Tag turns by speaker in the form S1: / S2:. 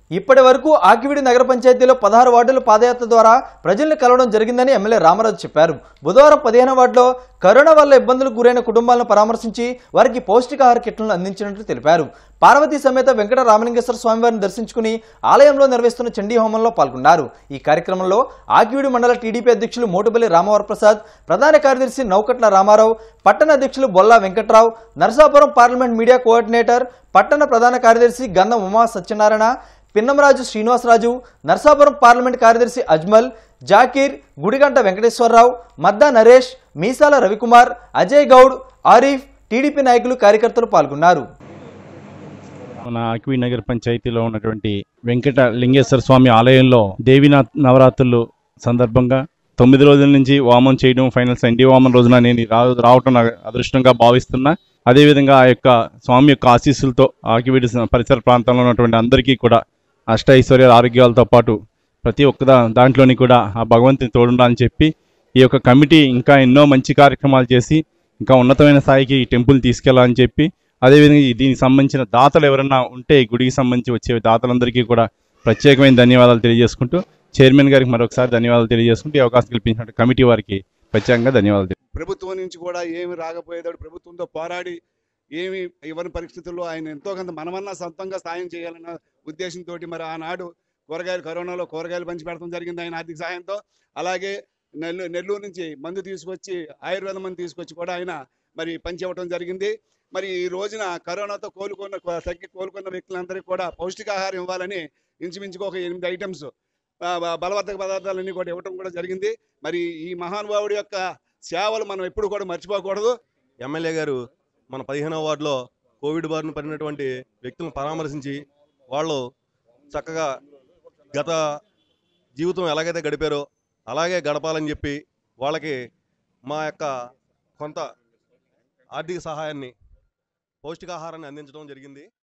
S1: ఇప్పటి వరకు ఆకివిడి నగర పంచాయతీలో పదహారు వార్డుల పాదయాత్ర ద్వారా ప్రజల్ని కలవడం జరిగిందని ఎమ్మెల్యే రామరాజు చెప్పారు బుధవారం పదిహేను వార్డులో కరోనా వల్ల ఇబ్బందులకు గురైన కుటుంబాలను పరామర్శించి వారికి పౌష్టికాహార కిట్లను అందించినట్లు తెలిపారు పార్వతీ సమేత వెంకట రామలింగేశ్వర స్వామివారిని దర్శించుకుని ఆలయంలో నిర్వహిస్తున్న చండీ హోమంలో పాల్గొన్నారు ఈ కార్యక్రమంలో ఆకివీడు మండల టీడీపీ అధ్యక్షులు మోటుపల్లి రామవరప్రసాద్ ప్రధాన కార్యదర్శి నౌకట్ల రామారావు పట్టణ అధ్యక్షులు Bolla Venkatrao Narasapuram parliament media coordinator పట్టణ ప్రధాన కార్యదర్శి గంధం ఉమా సత్యనారాయణ పిన్నంరాజు శ్రీనివాసరాజు నర్సాపురం పార్లమెంట్ కార్యదర్శి అజ్మల్ జాకీర్ గుడిగంట వెంకటేశ్వరరావు మద్దా నరేష్ మీసాల రవికుమార్ అజయ్ గౌడ్ ఆరిఫ్ టీడీపీ నాయకులు కార్యకర్తలు పాల్గొన్నారు
S2: మన అక్వీ నగర్ పంచాయతీలో ఉన్నటువంటి వెంకట లింగేశ్వర స్వామి ఆలయంలో దేవీనాథ్ నవరాత్రులు సందర్భంగా తొమ్మిది రోజుల నుంచి వామం చేయడం ఫైనల్ సండే వామం రోజున నేను రా- రావటం నాకు అదృష్టంగా భావిస్తున్నా అదేవిధంగా ఆ యొక్క స్వామి యొక్క ఆశీస్సులతో ఆకివీడి స- పరిసర ప్రాంతంలో ఉన్నటువంటి అందరికీ కూడా అష్ట ఐశ్వర్యాల ఆరోగ్యాలతో పాటు ప్రతి ఒక్క దా- దాంట్లోని కూడా ఆ భగవంతుని తోడుండాలని చెప్పి ఈ యొక్క కమిటీ ఇంకా ఎన్నో మంచి కార్యక్రమాలు చేసి ఇంకా ఉన్నతమైన స్థాయికి ఈ టెంపుల్ తీసుకెళ్లాలని చెప్పి అదేవిధంగా ఈ దీనికి సంబంధించిన దాతలు ఎవరన్నా ఉంటే ఈ గుడికి సంబంధించి వచ్చే దాతలందరికీ కూడా ప్రత్యేకమైన ధన్యవాదాలు తెలియజేసుకుంటూ చైర్మన్ గారికి మరొకసారి ధన్యవాదాలు తెలియజేసుకుంటూ ఈ అవకాశం కల్పించిన కమిటీ వారికి ప్రత్యేకంగా ధన్యవాదాలు తెలియ-
S3: ప్రభుత్వం నుంచి కూడా ఏమి రాకపోయేదాడు ప్రభుత్వంతో పోరాడి ఏమి ఇవ్వని పరిస్థితుల్లో ఆయన ఎంతో కొంత మనమన్నా సొంతంగా సాయం చేయాలన్న ఉద్దేశంతో మరి ఆనాడు కూరగాయలు కరోనాలో కూరగాయలు పంచి పెడతాం జరిగింది ఆయన ఆర్థిక సహాయంతో అలాగే నెల్లూరు నెల్లూరు నుంచి మందు తీసుకొచ్చి ఆయుర్వేద మందు తీసుకొచ్చి కూడా ఆయన మరి పంచి ఇవ్వడం జరిగింది మరి ఈ రోజున కరోనాతో కోలుకున్న తగ్గి కోలుకున్న వ్యక్తులందరికీ కూడా పౌష్టికాహారం ఇవ్వాలని ఇంచుమించుగా ఒక ఎనిమిది ఐటమ్స్ బలవర్ధక పదార్థాలన్నీ కూడా ఇవ్వడం కూడా జరిగింది మరి ఈ మహానుభావుడి యొక్క సేవలు మనం ఎప్పుడు కూడా మర్చిపోకూడదు
S4: ఎమ్మెల్యే గారు మన పదిహేనవ వార్డులో కోవిడ్ బారిన పడినటువంటి వ్యక్తులను పరామర్శించి వాళ్ళు చక్కగా గత జీవితం ఎలాగైతే గడిపారో అలాగే గడపాలని చెప్పి వాళ్ళకి మా యొక్క కొంత ఆర్థిక సహాయాన్ని పౌష్టికాహారాన్ని అందించడం జరిగింది